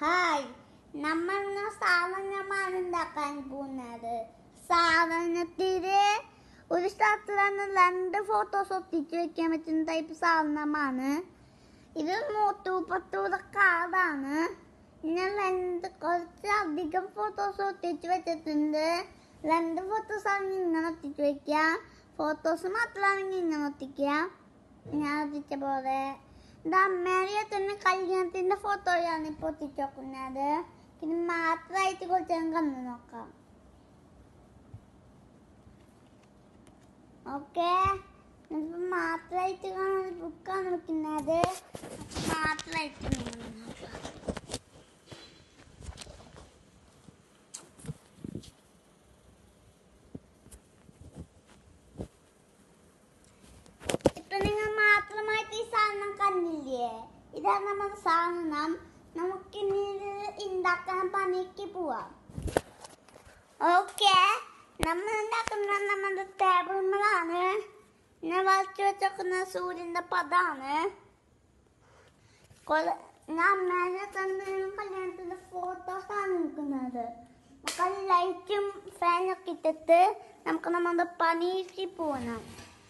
Hi നമ്മൾ ഇന്ന് സാധനമാണ് ഉണ്ടാക്കാൻ പോകുന്നത് സാധനത്തില് ഒരു സ്ഥലത്തിലാണ് രണ്ട് ഫോട്ടോസ് ഒട്ടിച്ച് വെക്കാൻ പറ്റുന്ന ടൈപ്പ് സാധനമാണ് ഇത് നൂറ്റു പത്തൂറ് കാർഡാണ് പിന്നെ രണ്ട് കുറച്ച് അധികം ഫോട്ടോസ് ഒട്ടിച്ച് വെച്ചിട്ടുണ്ട് രണ്ട് ഫോട്ടോസ് ആണെങ്കിൽ ഇങ്ങനെ ഒട്ടിച്ച് വെക്കാം ഫോട്ടോസ് മാത്രമാണെങ്കിൽ ഇങ്ങനെ ഒട്ടിക്കാം ഞാൻ ഒട്ടിച്ച പോലെ ഇത് അമ്മേടെ തന്നെ കല്യാണത്തിന്റെ ഫോട്ടോയാണ് ഇപ്പൊ ഒട്ടിച്ച് വെക്കുന്നത് പിന്നെ മാത്രമായിട്ട് കുറച്ച് നേരം കണ്ടു നോക്കാം ഓക്കെ മാത്രമായിട്ട് കാണുന്ന ബുക്കാണ് വെക്കുന്നത് മാത്രമായിട്ട് നിങ്ങൾ നോക്കാം ഇപ്പൊ നിങ്ങൾ മാത്രമായിട്ട് ഈ സാധനം കണ്ടില്ലേ ഇതാണ് നമ്മുടെ സാധനം നമുക്കിനി ഇത് ഉണ്ടാക്കാൻ പണിക്ക് പോവാം ഓക്കെ നമ്മൾ ഉണ്ടാക്കുന്ന നമ്മുടെ ടേബിളുകളാണ് ഞാൻ വരച്ചു വെച്ചേക്കുന്ന സൂര്യന്റെ പദാണ് കൊല- ഞാൻ അമ്മേനെ തന്നെ കല്യാണത്തിന്റെ ഫോട്ടോസ് ആണ് നിൽക്കുന്നത് നമുക്ക് ലൈറ്റും ഫാനൊക്കെ ഇട്ടിട്ട് നമുക്ക് നമ്മുടെ പണിക്ക് പോകണം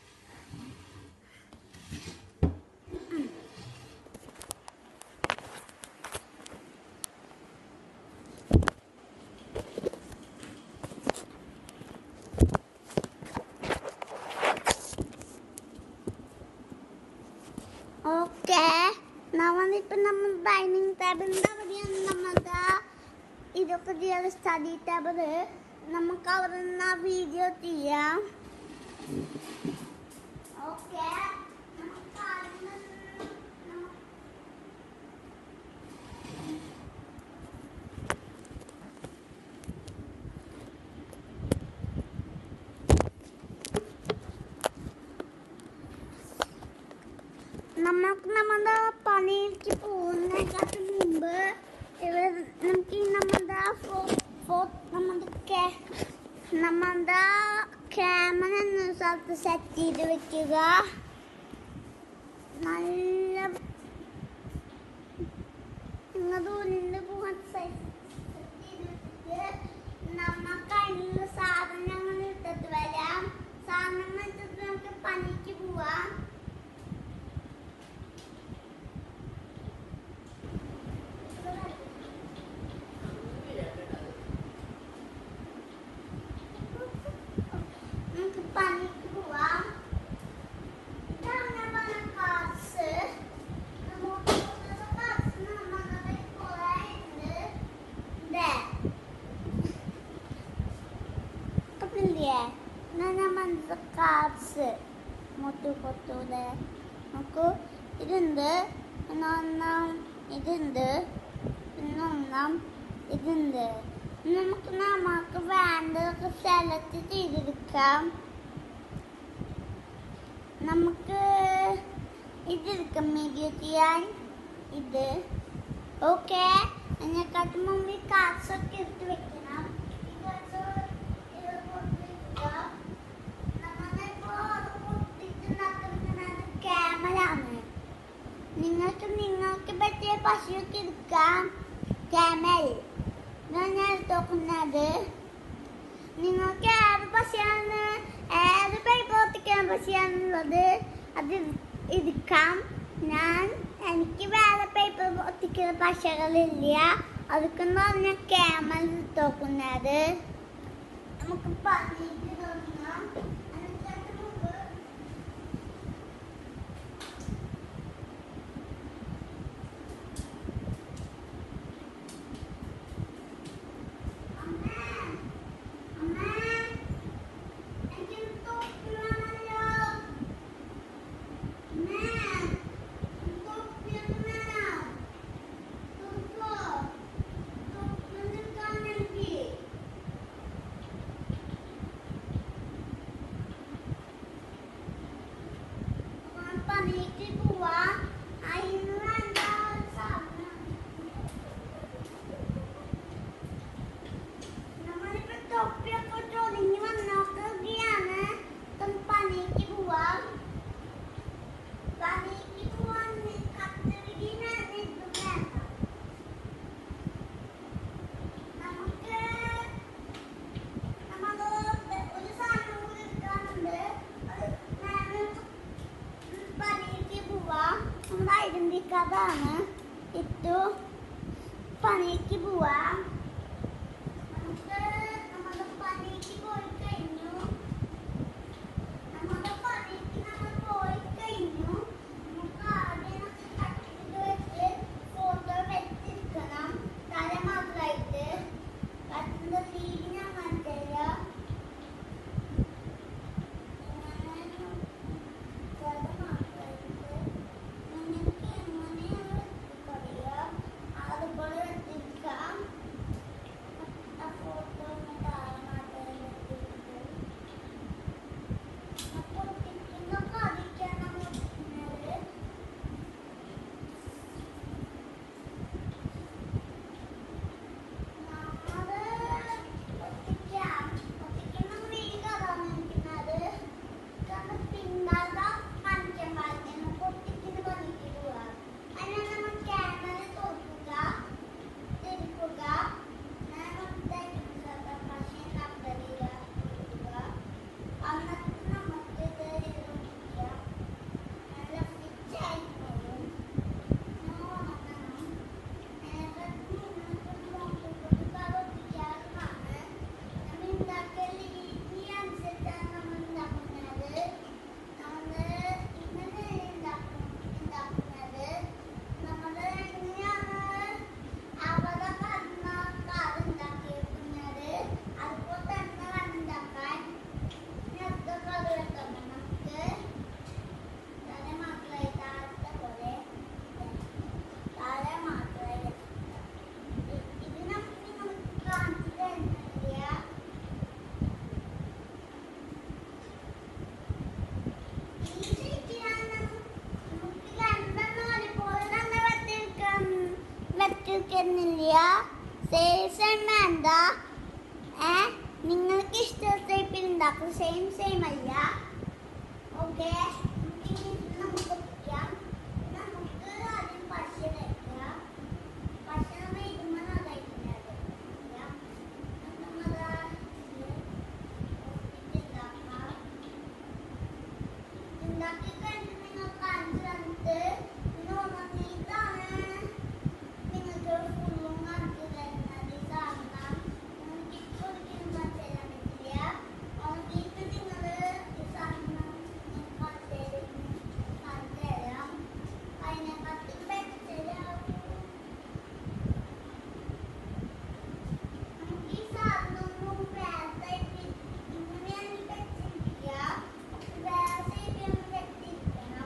ഓക്കെ നമ്മളിപ്പോ നമ്മൾ ഡൈനിങ് ടേബിളിന്റെ അവിടെയാണ് നമ്മളുടെ ഇതൊക്കെ ചെയ്യാൻ സ്റ്റഡി ടേബിള് നമുക്ക് അവിടെ നിന്ന് വീഡിയോ ചെയ്യാം ഓക്കെ നമുക്ക് നമ്മുടെ പണിയിലേക്ക് പോകുന്നതിനകത്ത് മുമ്പ് ഇവിടെ നമുക്ക് ഈ നമ്മുടെ ഫോ- ഫോ- നമ്മുടെ ക്യാ- നമ്മുടെ ക്യാമറ എന്ന സ്ഥലത്ത് സെറ്റ് ചെയ്ത് വെക്കുക നല്ല നിങ്ങളുടെ ഉള്ളിൽ പോകാൻ സെറ്റ് ചെയ്ത് വെച്ചിട്ട് നമുക്ക് അതിനുള്ള സാധനങ്ങൾ ഇട്ടിട്ട് വരാം സാധനങ്ങൾ ഇട്ടിട്ട് നമുക്ക് പണിക്ക് പോവാം നമുക്ക് പണിക്ക് പോവാം ഇതാണ് നമ്മുടെ കാർസ് നമുക്ക് കാർസ് നമ്മുടെ കുറേ ഉണ്ട് ഇതേ കപ്പില്ലേ ഇതാണ് നമ്മുടെ കാർസ് മുട്ടു കൊത്തൂടെ നോക്കൂ ഇതുണ്ട് പിന്നെ ഒന്നാം ഇതുണ്ട് പിന്നെ ഒന്നാം ഇതുണ്ട് നമുക്ക് നമുക്ക് വേണ്ടതൊക്കെ സെലക്ട് ചെയ്തെടുക്കാം നമുക്ക് ഇതെടുക്കാം വീഡിയോ ചെയ്യാൻ ഇത് ഓക്കെ അതിനെക്കാട്ട് മുമ്പ് ഈ കാർഡ്സൊക്കെ എടുത്ത് വെക്കണം ഈ കാർഡ്സ് ഇത് പുറത്ത് വെക്കുക. നമ്മളിപ്പോ അത് പൊട്ടിച്ചുണ്ടാക്കുന്നത് ക്യാമറാണ് നിങ്ങൾക്ക് നിങ്ങൾക്ക് പറ്റിയ പശുവൊക്കെ എടുക്കാം ക്യാമൽ ഇതാണ് ഞാൻ എടുത്തോക്കുന്നത് നിങ്ങൾക്ക് ഏത് പശയാണ് ഏത് പേപ്പർ ഒട്ടിക്കാൻ പശയാണുള്ളത് അത് എടുക്കാം ഞാൻ എനിക്ക് വേറെ പേപ്പർ ഒട്ടിക്കുന്ന പശകളില്ല അതൊക്കെന്ന് ഞാൻ ക്യാമൽ എടുത്തോക്കുന്നത് നമുക്ക് പണിയിട്ട് തുടങ്ങാം അതിനകത്ത് മുമ്പ് അമ്മേ അമ്മേ എനിക്ക് തൊപ്പി വേണമല്ലോ അമ്മേ തൊപ്പി വേണം തൊപ്പോ തൊപ്പി നിൽക്കാൻ എനിക്ക് അതാണ് ഇട്ടു പണിക്ക് പോവാം നമുക്ക് നമ്മുടെ പണിക്ക് പോയി കഴിഞ്ഞു നമ്മുടെ പണിക്ക് നമ്മൾ പോയി കഴിഞ്ഞു നമുക്ക് ആദ്യം കട്ടിട്ട് വെച്ച് ഫോട്ടോ വെച്ചിരിക്കണം തല മാത്രമായിട്ട് കട്ടിന്റെ രീതി ഞാൻ മനസ്സിലാം വെച്ചിരിക്കുന്നില്ല സേഷൻ വേണ്ട ഏ നിങ്ങൾക്ക് ഇഷ്ട ടൈപ്പിൽ ഉണ്ടാക്കും സെയിം സെയിം അല്ല ഓക്കെ നമുക്ക് വെക്കാം നമുക്ക് ആദ്യം പശ വെക്കാം പശ നമ്മൾ ഇടുമ്പോൾ കഴിക്കുന്നത് നമ്മളതാ ഉണ്ടാക്കാം ഉണ്ടാക്കി കഴിഞ്ഞ് നിങ്ങൾ കാണിച്ചു തന്നിട്ട് പിന്നെ ഉണങ്ങിയിട്ടാണ് നിങ്ങൾക്ക് ഫുള്ളും കാണിച്ചു തരുന്നത് ഈ സാധനം നിങ്ങൾക്ക് ഇപ്പോൾ ഒരിക്കലും കാണിച്ചു തരാൻ പറ്റില്ല ഉണങ്ങിയിട്ട് നിങ്ങൾ ഈ സാധനം കാണിച്ചു തരും കാണിച്ചു തരാം അതിനെക്കാട്ടും ബെറ്ററാവും നമുക്ക് ഈ സാധനമൊന്നും വേറെ ഇങ്ങനെയാണ് വെച്ചിരിക്കുക വേറെ ഇതൊന്നും വെച്ചിരിക്കണം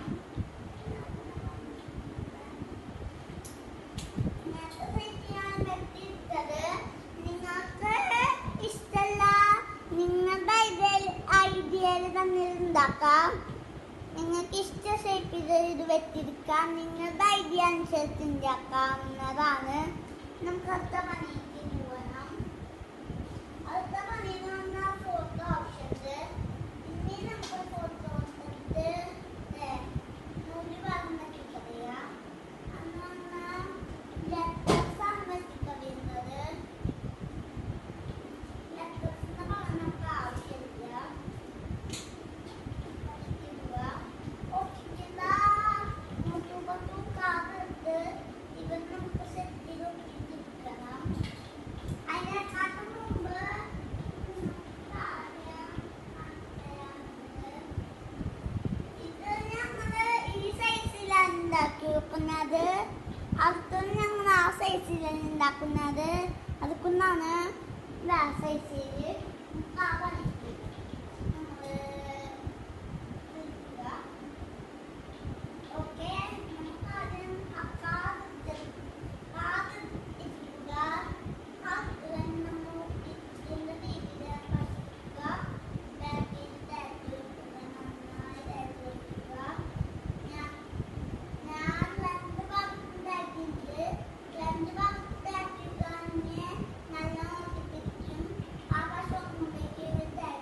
ഇങ്ങനത്തെ സെറ്റിയാണ് വെച്ചിരിച്ചത് നിങ്ങൾക്ക് ഇഷ്ടമല്ല നിങ്ങളുടെ ഐഡിയയിൽ തന്നെ ഉണ്ടാക്കാം നിങ്ങൾക്ക് ഇഷ്ട ഷേപ്പിൽ ഇത് വെച്ചിരിക്കാം നിങ്ങളുടെ ഐഡിയ അനുസരിച്ച് ഉണ്ടാക്കാവുന്നതാണ് നമുക്ക് അടുത്ത പണിക്ക് പോകണം അടുത്ത പണി എന്ന് പറഞ്ഞാൽ ഫോട്ടോ ഓപ്ഷൻസ് ഇനി നമുക്ക് ഫോട്ടോ എടുത്ത് നൂല് പറഞ്ഞിട്ട് പറയാം അന്ന് പറഞ്ഞാൽ ലെറ്റേഴ്സ് ആണ് വെച്ചിട്ടുള്ളത് ലെറ്റേഴ്സ് എന്ന് പറഞ്ഞാൽ നമുക്ക് ആവശ്യമില്ല പഠിക്കുക ഒട്ടിക്കുന്ന നൂറ്റു പത്തു കാർഡ് ഇവൻ നമുക്ക് സെറ്റ് ചെയ്ത് ഒട്ടിച്ചിരിക്കണം അതിനെക്കാട്ടും മുമ്പ് ഇത് ഞങ്ങള് ഈ സൈസിലാണ് ഉണ്ടാക്കി വെക്കുന്നത് അടുത്തൊന്നും ഞങ്ങൾ ആ സൈസിലാണ് ഉണ്ടാക്കുന്നത് അതുകൊണ്ടാണ് ആ സൈസിൽ ആ പണിക്ക് നമ്മള് എടുക്കുക. ഓക്കേ നമുക്ക് ആദ്യം ആ കാർഡ് കാർഡ് ഇരിക്കുക നല്ല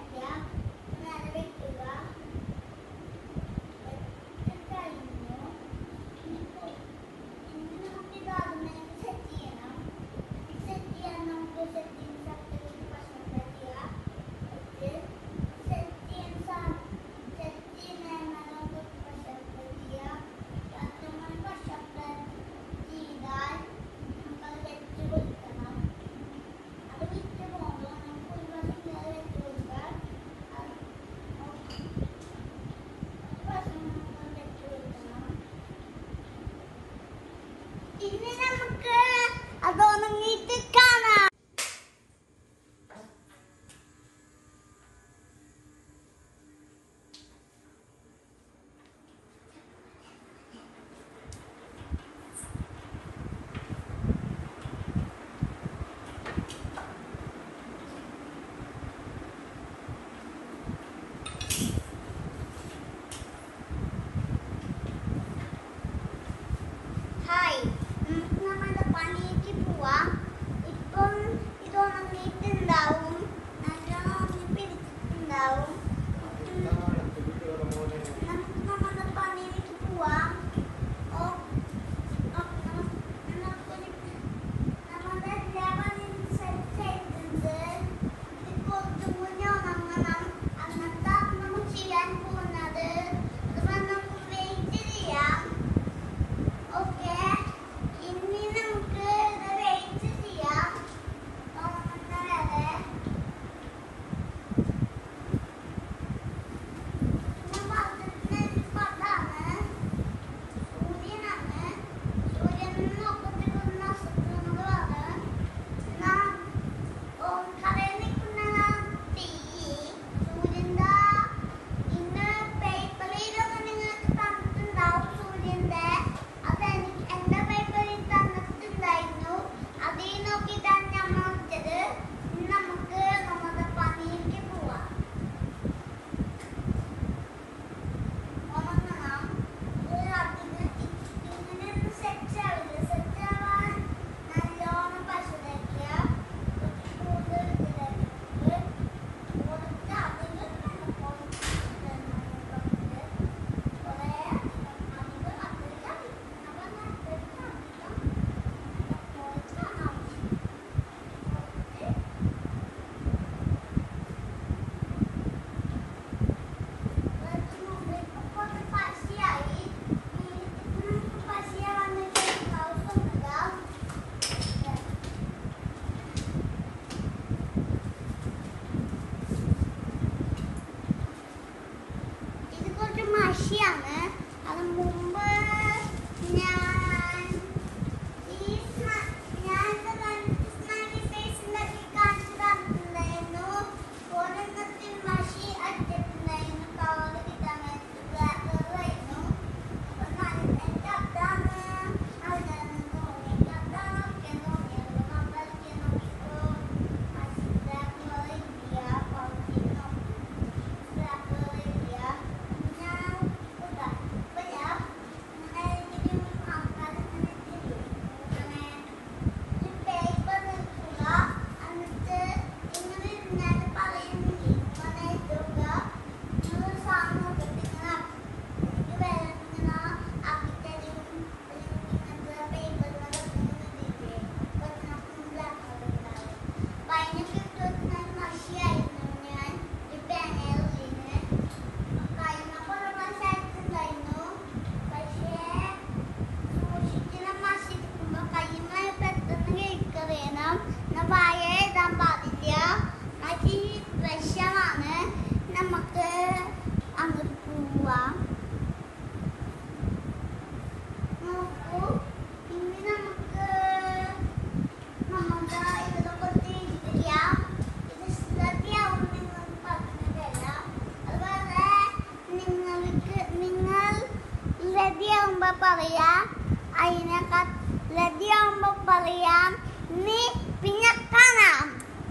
പറയാം നീ പിന്നെ കാണാം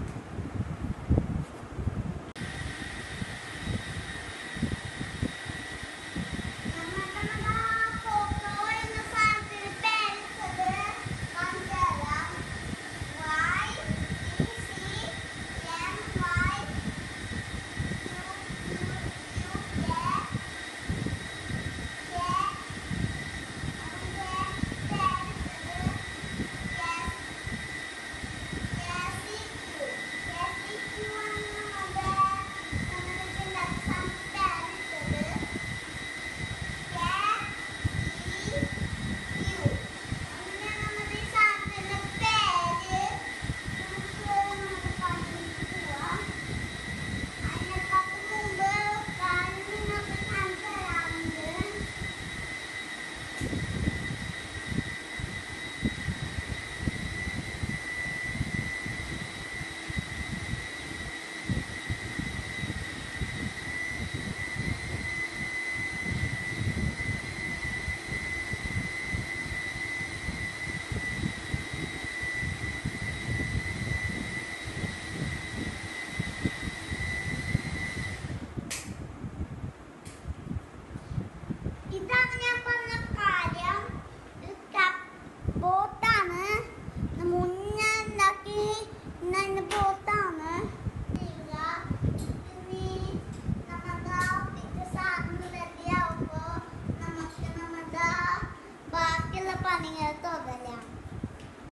ഇതാണ് ഞാൻ പറഞ്ഞ കാര്യം ബോട്ടാണ് മുന്നേ ഉണ്ടാക്കി ഇന്ന് പോകും